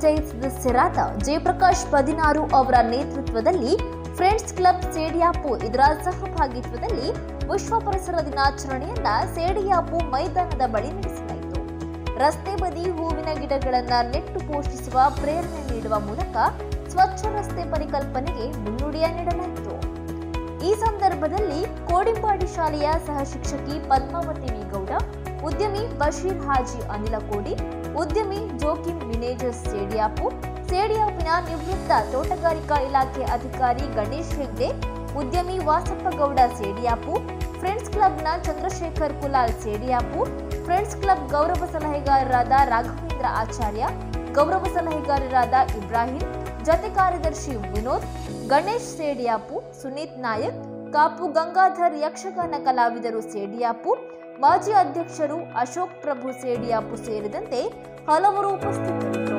ಪಂಚಾಯತ್ ಸದಸ್ಯರಾದ ಜಯಪ್ರಕಾಶ್ ಪದಿನಾರು ಅವರ ನೇತೃತ್ವದಲ್ಲಿ ಫ್ರೆಂಡ್ಸ್ ಕ್ಲಬ್ ಸೇಡಿಯಾಪು ಇದರ ಸಹಭಾಗಿತ್ವದಲ್ಲಿ ವಿಶ್ವ ಪರಿಸರ ದಿನಾಚರಣೆಯನ್ನ ಸೇಡಿಯಾಪು ಮೈದಾನದ ಬಳಿ ನಡೆಸಲಾಯಿತು ರಸ್ತೆ ಬದಿ ಹೂವಿನ ಗಿಡಗಳನ್ನ ನೆಟ್ಟು ಪೋಷಿಸುವ ಪ್ರೇರಣೆ ನೀಡುವ ಮೂಲಕ ಸ್ವಚ್ಛ ರಸ್ತೆ ಪರಿಕಲ್ಪನೆಗೆ ಮುನ್ನುಡಿಯ ನೀಡಲಾಯಿತು ಈ ಸಂದರ್ಭದಲ್ಲಿ ಕೋಡಿಂಪಾಡಿ ಶಾಲೆಯ ಸಹ ಶಿಕ್ಷಕಿ ಪದ್ಮಾವತಿ ವಿಗೌಡ ಉದ್ಯಮಿ ಬಶೀರ್ ಹಾಜಿ ಅನಿಲಕೋಡಿ ಉದ್ಯಮಿ ಜೋಕಿಂ ವಿನೇಜಸ್ ಸೇಡಿಯಾಪು ಸೇಡಿಯಾಪಿನ ನಿವೃತ್ತ ತೋಟಗಾರಿಕಾ ಇಲಾಖೆ ಅಧಿಕಾರಿ ಗಣೇಶ್ ಹೆಗ್ಡೆ ಉದ್ಯಮಿ ವಾಸಪ್ಪ ಗೌಡ ಸೇಡಿಯಾಪು ಫ್ರೆಂಡ್ಸ್ ಕ್ಲಬ್ನ ಚಂದ್ರಶೇಖರ್ ಕುಲಾಲ್ ಸೇಡಿಯಾಪು ಫ್ರೆಂಡ್ಸ್ ಕ್ಲಬ್ ಗೌರವ ಸಲಹೆಗಾರರಾದ ರಾಘವೇಂದ್ರ ಆಚಾರ್ಯ ಗೌರವ ಸಲಹೆಗಾರರಾದ ಇಬ್ರಾಹಿಂ ಜತೆ ಕಾರ್ಯದರ್ಶಿ ವಿನೋದ್ ಗಣೇಶ್ ಸೇಡಿಯಾಪು ಸುನೀತ್ ನಾಯಕ್ ಕಾಪು ಗಂಗಾಧರ್ ಯಕ್ಷಗಾನ ಕಲಾವಿದರು ಸೇಡಿಯಾಪು ಮಾಜಿ ಅಧ್ಯಕ್ಷರು ಅಶೋಕ್ ಪ್ರಭು ಸೇಡಿಯಾಪು ಸೇರಿದಂತೆ ಹಲವರು ಉಪಸ್ಥಿತರಿದ್ದರು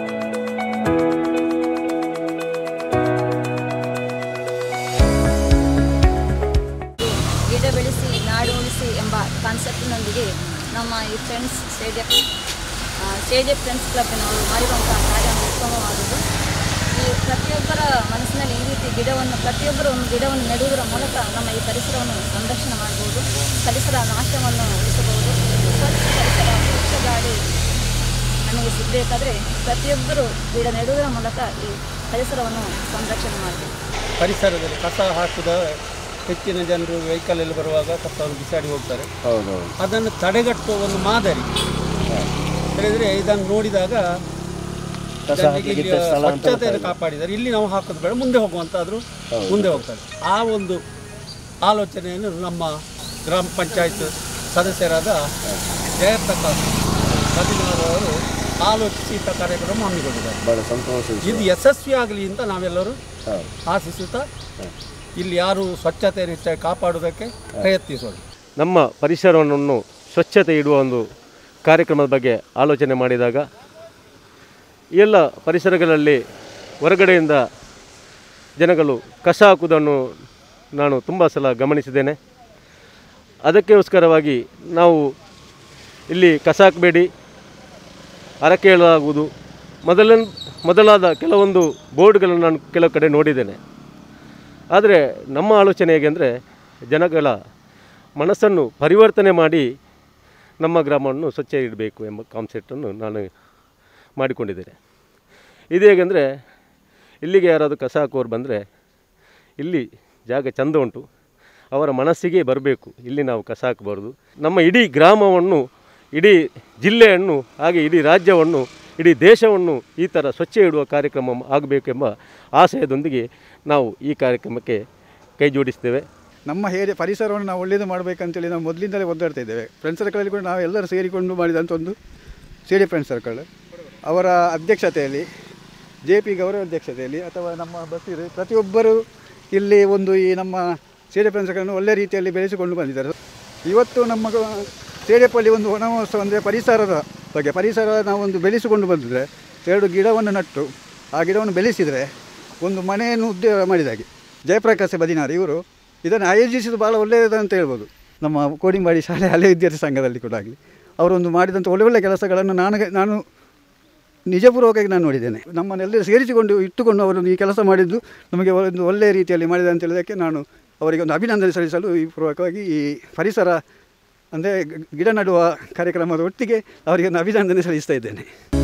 ಗಿಡ ಬೆಳೆಸಿ ನಾಡು ಉಳಿಸಿ ಎಂಬ ಕಾನ್ಸೆಪ್ಟ್ನೊಂದಿಗೆ ನಮ್ಮ ಈ ಫ್ರೆಂಡ್ಸ್ ಸ್ಟೇಡಿಯಂ ಸ್ಟೇಡಿಯಂ ಫ್ರೆಂಡ್ಸ್ ಕ್ಲಬ್ಬಿನವರು ಮಾಡಿರುವಂತಹ ಕಾರ್ಯ ಒಂದು ಉತ್ತಮವಾದದ್ದು ಈ ಪ್ರತಿಯೊಬ್ಬರ ಮನಸ್ಸಿನಲ್ಲಿ ಈ ರೀತಿ ಗಿಡವನ್ನು ಪ್ರತಿಯೊಬ್ಬರು ಒಂದು ಗಿಡವನ್ನು ನೆಡುವುದರ ಮೂಲಕ ನಮ್ಮ ಈ ಪರಿಸರವನ್ನು ಸಂರಕ್ಷಣೆ ಮಾಡಬಹುದು ಪರಿಸರ ನಾಶವನ್ನು ಉಳಿಸಬಹುದು ಸ್ವಚ್ಛ ಪರಿಸರ ಸ್ವಚ್ಛ ಗಾಳಿ ನಮಗೆ ಸಿಗಬೇಕಾದ್ರೆ ಪ್ರತಿಯೊಬ್ಬರು ಗಿಡ ನೆಡುವುದರ ಮೂಲಕ ಈ ಪರಿಸರವನ್ನು ಸಂರಕ್ಷಣೆ ಮಾಡಬೇಕು ಪರಿಸರದಲ್ಲಿ ಕಸ ಹಾಕುದ ಹೆಚ್ಚಿನ ಜನರು ವೆಹಿಕಲಲ್ಲಿ ಬರುವಾಗ ಕಸವನ್ನು ಬಿಸಾಡಿ ಹೋಗ್ತಾರೆ ಹೌದೌದು ಅದನ್ನು ತಡೆಗಟ್ಟುವ ಒಂದು ಮಾದರಿ ಹೇಳಿದರೆ ಇದನ್ನು ನೋಡಿದಾಗ ಕಸ ಜನರಿಗೆ ಇಲ್ಲಿ ಹಾಕ್ಲಿಕ್ಕೆ ಸ್ಥಳ ಅಂತ ಸ್ವಚ್ಛತೆಯನ್ನು ಗೊತ್ತಾಗಿದೆ. ಕಾಪಾಡಿದ್ದಾರೆ ಇಲ್ಲಿ ನಾವು ಹಾಕೋದು ಬೇಡ ಮುಂದೆ ಹೋಗುವಂತಾದರೂ ಮುಂದೆ ಹೋಗ್ತಾರೆ ಆ ಒಂದು ಆಲೋಚನೆಯನ್ನು ನಮ್ಮ ಗ್ರಾಮ ಪಂಚಾಯತ್ ಸದಸ್ಯರಾದ ಜಯಪ್ರಕಾಶ್ ಹದಿನಾರು ಅವರು ಆಲೋಚಿಸಿ ಇಂಥ ಕಾರ್ಯಕ್ರಮ ಹಮ್ಮಿಕೊಂಡಿದ್ದಾರೆ ಬಹಳ ಸಂತೋಷ ವಿಷಯ. ಇದು ಯಶಸ್ವಿ ಆಗಲಿ ಅಂತ ನಾವೆಲ್ಲರೂ ಹೌದು. ಆಶಿಸುತ್ತಾ ಇಲ್ಲಿ ಯಾರು ಸ್ವಚ್ಛತೆಯನ್ನು ಹೆಚ್ಚಾಗಿ ಕಾಪಾಡುವುದಕ್ಕೆ ಪ್ರಯತ್ನಿಸೋಣ ನಮ್ಮ ಪರಿಸರವನ್ನು ಸ್ವಚ್ಛತೆ ಇಡುವ ಒಂದು ಕಾರ್ಯಕ್ರಮದ ಬಗ್ಗೆ ಆಲೋಚನೆ ಮಾಡಿದಾಗ ಈ ಎಲ್ಲ ಪರಿಸರಗಳಲ್ಲಿ ಹೊರಗಡೆಯಿಂದ ಜನಗಳು ಕಸ ಹಾಕುವುದನ್ನು ನಾನು ತುಂಬ ಸಲ ಗಮನಿಸಿದ್ದೇನೆ ಅದಕ್ಕೋಸ್ಕರವಾಗಿ ನಾವು ಇಲ್ಲಿ ಕಸ ಹಾಕಬೇಡಿ ಹರಕೆ ಹೇಳಲಾಗುವುದು ಮೊದಲ ಮೊದಲಾದ ಕೆಲವೊಂದು ಬೋರ್ಡ್ಗಳನ್ನು ನಾನು ಕೆಲವು ಕಡೆ ನೋಡಿದ್ದೇನೆ ಆದರೆ ನಮ್ಮ ಆಲೋಚನೆ ಹೇಗೆ ಅಂದರೆ ಜನಗಳ ಮನಸ್ಸನ್ನು ಪರಿವರ್ತನೆ ಮಾಡಿ ನಮ್ಮ ಗ್ರಾಮವನ್ನು ಸ್ವಚ್ಛ ಇಡಬೇಕು ಎಂಬ ಕಾನ್ಸೆಪ್ಟನ್ನು ನಾನು ಮಾಡಿಕೊಂಡಿದ್ದೇನೆ ಇದು ಹೇಗೆಂದರೆ ಇಲ್ಲಿಗೆ ಯಾರಾದರೂ ಕಸ ಹಾಕುವವರು ಬಂದರೆ ಇಲ್ಲಿ ಜಾಗ ಚಂದ ಉಂಟು ಅವರ ಮನಸ್ಸಿಗೆ ಬರಬೇಕು ಇಲ್ಲಿ ನಾವು ಕಸ ಹಾಕಬಾರ್ದು ನಮ್ಮ ಇಡೀ ಗ್ರಾಮವನ್ನು ಇಡೀ ಜಿಲ್ಲೆಯನ್ನು ಹಾಗೆ ಇಡೀ ರಾಜ್ಯವನ್ನು ಇಡೀ ದೇಶವನ್ನು ಈ ಥರ ಸ್ವಚ್ಛ ಇಡುವ ಕಾರ್ಯಕ್ರಮ ಆಗಬೇಕೆಂಬ ಆಶಯದೊಂದಿಗೆ ನಾವು ಈ ಕಾರ್ಯಕ್ರಮಕ್ಕೆ ಕೈ ಜೋಡಿಸ್ತೇವೆ ನಮ್ಮ ಹೇರಿ ಪರಿಸರವನ್ನು ನಾವು ಒಳ್ಳೆಯದು ಮಾಡಬೇಕಂತೇಳಿ ನಾವು ಮೊದಲಿಂದಲೇ ಒದ್ದಾಡ್ತಾ ಇದ್ದೇವೆ ಫ್ರೆಂಡ್ಸ್ ಸರ್ಕಲಲ್ಲಿ ಕೂಡ ನಾವು ಎಲ್ಲರೂ ಸೇರಿಕೊಂಡು ಮಾಡಿದಂಥ ಒಂದು ಸಿ ಡಿ ಫ್ರೆಂಡ್ಸ್ ಸರ್ಕಲ್ ಅವರ ಅಧ್ಯಕ್ಷತೆಯಲ್ಲಿ ಜೆ ಪಿ ಗೌರವ ಅಧ್ಯಕ್ಷತೆಯಲ್ಲಿ ಅಥವಾ ನಮ್ಮ ಬಸೀರ್ ಪ್ರತಿಯೊಬ್ಬರು ಇಲ್ಲಿ ಒಂದು ಈ ನಮ್ಮ ಸಿ ಡಿ ಫ್ರೆಂಡ್ಸ್ ಸರ್ಕಲನ್ನು ಒಳ್ಳೆಯ ರೀತಿಯಲ್ಲಿ ಬೆಳೆಸಿಕೊಂಡು ಬಂದಿದ್ದಾರೆ ಇವತ್ತು ನಮ್ಮ ಸೇಡಿಯಪ್ಪಲ್ಲಿ ಒಂದು ವನ ಮಹೋತ್ಸವ ಅಂದರೆ ಪರಿಸರದ ಬಗ್ಗೆ ಪರಿಸರ ನಾವೊಂದು ಬೆಳೆಸಿಕೊಂಡು ಬಂದಿದ್ರೆ ಎರಡು ಗಿಡವನ್ನು ನಟ್ಟು ಆ ಗಿಡವನ್ನು ಬೆಳೆಸಿದರೆ ಒಂದು ಮನೆಯನ್ನು ಉದ್ಯೋಗ ಮಾಡಿದಾಗೆ ಜಯಪ್ರಕಾಶ್ ಬದಿನಾರ್ ಇವರು ಇದನ್ನು ಆಯೋಜಿಸಿದ್ದು ಭಾಳ ಒಳ್ಳೆಯದು ಅಂತ ಹೇಳ್ಬೋದು ನಮ್ಮ ಕೋಡಿಂಬಾಡಿ ಶಾಲೆ ಹಳೆ ವಿದ್ಯಾರ್ಥಿ ಸಂಘದಲ್ಲಿ ಕೂಡ ಆಗಲಿ ಅವರೊಂದು ಮಾಡಿದಂಥ ಒಳ್ಳೆ ಒಳ್ಳೆ ಕೆಲಸಗಳನ್ನು ನಾನು ನಾನು ನಿಜಪೂರ್ವಕವಾಗಿ ನಾನು ನೋಡಿದ್ದೇನೆ ನಮ್ಮನ್ನೆಲ್ಲರೂ ಸೇರಿಸಿಕೊಂಡು ಇಟ್ಟುಕೊಂಡು ಅವರು ಈ ಕೆಲಸ ಮಾಡಿದ್ದು ನಮಗೆ ಒಂದು ಒಳ್ಳೆಯ ರೀತಿಯಲ್ಲಿ ಮಾಡಿದೆ ಅಂತ ಹೇಳಿದ್ದಕ್ಕೆ ನಾನು ಅವರಿಗೆ ಒಂದು ಅಭಿನಂದನೆ ಸಲ್ಲಿಸಲು ಈ ಪೂರ್ವಕವಾಗಿ ಈ ಪರಿಸರ ಅಂದರೆ ಗಿಡ ನಡುವ ಕಾರ್ಯಕ್ರಮದ ಒಟ್ಟಿಗೆ ಅವರಿಗೆ ಒಂದು ಅಭಿನಂದನೆ ಸಲ್ಲಿಸ್ತಾ ಇದ್ದೇನೆ